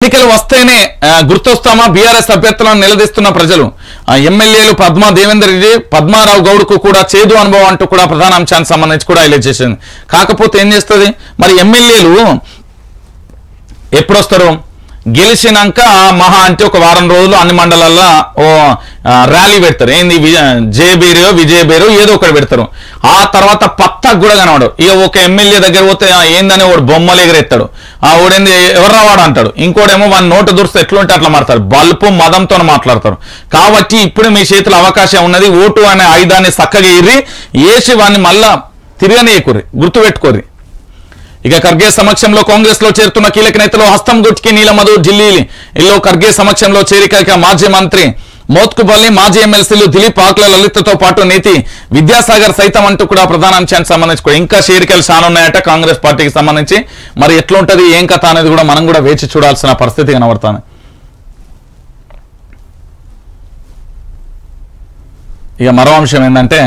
ఎన్నికలు వస్తేనే ఆ, గుర్తొస్తామా బీఆర్ఎస్ అభ్యర్థులను నిలదీస్తున్న ప్రజలు ఆ, ఎమ్మెల్యేలు పద్మా దేవేందర్ రెడ్డి పద్మారావు గౌడ్కు కూడా చేదు అనుభవం అంటూ కూడా ప్రధాన అంశానికి సంబంధించి కూడా హైలైట్ చేసింది కాకపోతే ఏం చేస్తుంది మరి ఎమ్మెల్యేలు ఎప్పుడు వస్తారు గెలిచినాక మహా అంటే ఒక వారం రోజులు అన్ని మండలాల్లో ఓ ఆ, ర్యాలీ పెడతారు ఏంది జే బేరో విజయ బేరో ఏదో ఒకటి పెడతారు ఆ తర్వాత పత్తకు కూడా కనవాడు ఇక ఒక ఎమ్మెల్యే దగ్గర పోతే ఆ, ఏందని వాడు బొమ్మలు ఎగరెత్తాడు ఆ ఓడేంది ఎవర్రా వాడు అంటాడు ఇంకోడేమో వాని నోటు దురిస్తే ఎట్లుంటే అట్లా మాట్లాడతారు బల్పు మదంతో మాట్లాడతారు కాబట్టి ఇప్పుడు మీ చేతిలో అవకాశం ఉన్నది ఓటు అనే ఆయుధాన్ని చక్కగా ఇర్రి వేసి వాడిని మళ్ళా తిరగనీయకుర్రి గుర్తుపెట్టుకోర్రి ఇక ఖర్గే సమక్షంలో కాంగ్రెస్ లో చేరుతున్న కీలక నేతలు హస్తం గుట్కి నీలమధు ఢిల్లీలో ఖర్గే సమక్షంలో చేరిక ఇక మాజీ మంత్రి మోత్కుపల్లి మాజీ ఎమ్మెల్సీలు దిలీప్ ఆకుల లలితతో పాటు నీతి విద్యాసాగర్ సైతం అంటూ కూడా ప్రధాన అంశానికి సంబంధించి కూడా ఇంకా చేరికలు చాలా ఉన్నాయట కాంగ్రెస్ పార్టీకి సంబంధించి మరి ఎట్లుంటది ఏం కథ అనేది కూడా మనం కూడా వేచి చూడాల్సిన పరిస్థితి కనబడుతుంది ఇక మరో అంశం ఏంటంటే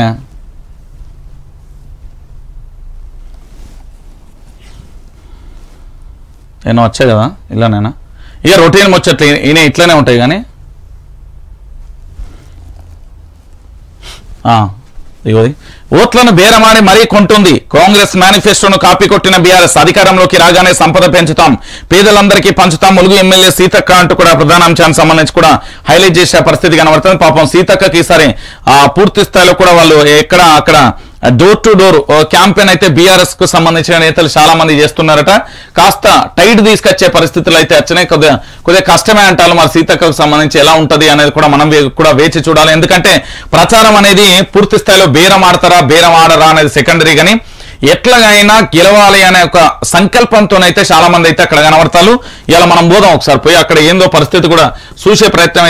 ఏమో వచ్చాయి కదా ఇలానేనా ఇక రొటీన్ ముచ్చట్లు ఈ- ఈయన ఇట్లనే ఉంటాయి కానీ ఆ, ఇగోది ఓట్లను బేరమాడి మరీ కొంటుంది కాంగ్రెస్ మేనిఫెస్టోను కాపీ కొట్టిన బీఆర్ఎస్ అధికారంలోకి రాగానే సంపద పెంచుతాం పేదలందరికీ పంచుతాం ములుగు ఎమ్మెల్యే సీతక్క అంటూ కూడా ప్రధాన అంశానికి సంబంధించి కూడా హైలైట్ చేసే పరిస్థితి కనబడుతుంది పాపం సీతక్కకి ఈసారి ఆ పూర్తి స్థాయిలో కూడా వాళ్ళు ఎక్కడ అక్కడ డోర్ టు డోర్ క్యాంపెయిన్ అయితే బీఆర్ఎస్ కు సంబంధించిన నేతలు చాలా మంది చేస్తున్నారట కాస్త టైట్ తీసుకొచ్చే పరిస్థితులు అయితే వచ్చినాయి కొద్దిగా కొద్దిగా కష్టమే అంటారు మరి సీతక్కకు సంబంధించి ఎలా ఉంటది అనేది కూడా మనం వే- కూడా వేచి చూడాలి ఎందుకంటే ప్రచారం అనేది పూర్తి స్థాయిలో బేరం ఆడతారా బేరం ఆడరా అనేది సెకండరీ కానీ ఎట్లాగైనా గెలవాలి అనే ఒక సంకల్పంతోనైతే చాలా మంది అయితే అక్కడ కనబడతారు ఇలా మనం పోదాం ఒకసారి పోయి అక్కడ ఏందో పరిస్థితి కూడా చూసే ప్రయత్నం